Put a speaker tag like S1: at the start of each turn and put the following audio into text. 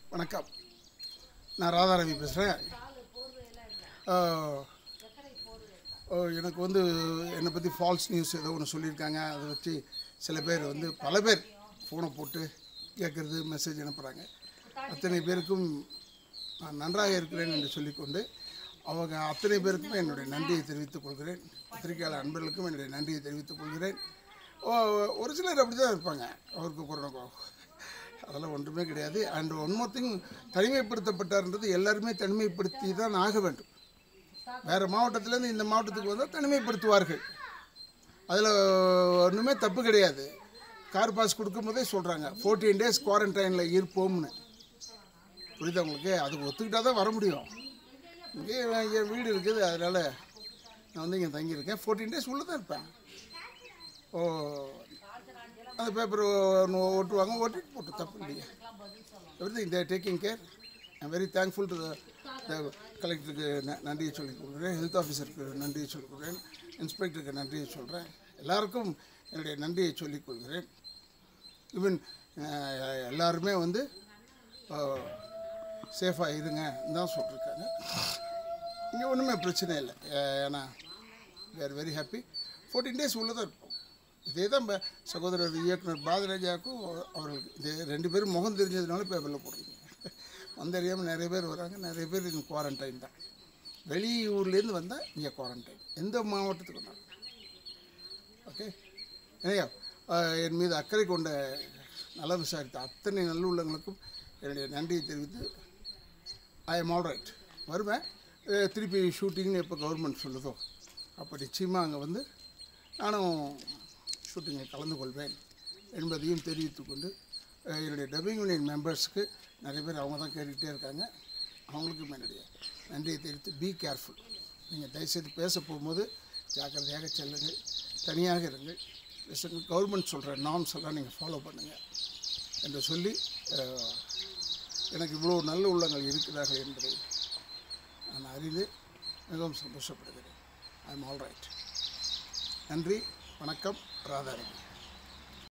S1: வணக்கம் நான் ராதாரவி பேசுகிறேன் எனக்கு வந்து என்னை பற்றி ஃபால்ஸ் நியூஸ் ஏதோ ஒன்று சொல்லியிருக்காங்க அதை வச்சு சில பேர் வந்து பல பேர் ஃபோனை போட்டு கேட்குறது மெசேஜ் அனுப்புகிறாங்க அத்தனை பேருக்கும் நான் நன்றாக இருக்கிறேன் என்று சொல்லிக்கொண்டு அவங்க அத்தனை பேருக்கும் என்னுடைய நன்றியை தெரிவித்துக் கொள்கிறேன் பத்திரிகையாளர் அன்பர்களுக்கும் என்னுடைய நன்றியை தெரிவித்துக் கொள்கிறேன் ஓ- ஒரு சிலர் அப்படி தான் இருப்பாங்க அவருக்கு கொரோனா அதெல்லாம் ஒன்றுமே கிடையாது அண்ட் ஒன் மோர் திங் தனிமைப்படுத்தப்பட்டார்ன்றது எல்லாருமே தனிமைப்படுத்தி தான் ஆக வேண்டும் வேறு மாவட்டத்திலேருந்து இந்த மாவட்டத்துக்கு வந்தால் தனிமைப்படுத்துவார்கள் அதில் ஒன்றுமே தப்பு கிடையாது கார் பாஸ் கொடுக்கும்போதே சொல்கிறாங்க ஃபோர்டீன் டேஸ் குவாரண்டைனில் இருப்போம்னு புரியுதா உங்களுக்கு அதுக்கு ஒத்துக்கிட்டா தான் வர முடியும் இங்கே இங்கே வீடு இருக்குது அதனால் நான் வந்து இங்கே தங்கியிருக்கேன் ஃபோர்டீன் டேஸ் உள்ளே தான் இருப்பேன் ஓ அந்த பேப்பர் ஒட்டுவாங்க ஒட்டிட்டு போட்டு தப்பு இல்லையா everything there taking care I'm very thankful to the கலெக்டருக்கு நன்றியை சொல்லிக் கொடுக்குறேன் ஹெல்த் ஆஃபீஸருக்கு நன்றியை சொல்லிக் கொடுக்குறேன் இன்ஸ்பெக்டருக்கு நன்றியை சொல்கிறேன் எல்லாருக்கும் என்னுடைய நன்றியை சொல்லிக் கொள்கிறேன் ஈவன் எல்லாருமே வந்து சேஃபாக இருங்க தான் சொல்லியிருக்காங்க இங்கே ஒன்றுமே பிரச்சனை இல்லை அஹ் ஏன்னா we are very happy fourteen days உள்ளே தான் இருப்போம் இதே தான் ப- சகோதரர் இயக்குனர் பாதராஜாவுக்கும் அவர்களுக்கு இது ரெண்டு பேரும் முகம் தெரிஞ்சதுனால பேப்பரில் போடுறீங்க வந்தறியாமல் நிறைய பேர் வராங்க நிறைய பேர் இங்கே குவாரண்டைன் தான் வெளியூர்லேருந்து வந்தால் இங்கே குவாரண்டைன் எந்த மாவட்டத்துக்கு வந்தாலும் ஓகே ஏனையா அஹ் என் மீது அக்கறை கொண்ட நலம் விசாரித்த அத்தனை நல்லுள்ளங்களுக்கும் என்னுடைய நன்றியை தெரிவித்து ஐ எம் ஆல் ரைட் வருவேன் அஹ் திருப்பி ஷூட்டிங்னு எப்போ கவர்மெண்ட் சொல்லுதோ அப்போ நிச்சயமாக அங்கே வந்து நானும் ஷூட்டிங்கில் கலந்து கொள்வேன் என்பதையும் தெரிவித்துக் கொண்டு அஹ் என்னுடைய டப்பிங் யூனியன் மெம்பர்ஸ்க்கு நிறைய பேர் அவங்க தான் கேட்டுக்கிட்டே இருக்காங்க அவங்களுக்கும் என்னுடைய நன்றியை தெரிவித்து பி கேர்ஃபுல் நீங்கள் தயவுசெய்து பேச போகும்போது ஜாக்கிரதையாக செல்லுங்கள் தனியாக இருங்கள் பேசுங்கள் கவர்மெண்ட் சொல்கிற நார்ம்ஸ் எல்லாம் நீங்கள் ஃபாலோ பண்ணுங்கள் என்று சொல்லி அஹ், எனக்கு இவ்வளோ நல்ல உள்ளங்கள் இருக்கிறார்கள் என்பதை நான் அறிந்து மிகவும் சந்தோஷப்படுகிறேன் ஐ எம் ஆல் ரைட் நன்றி வணக்கம் ராதாரவி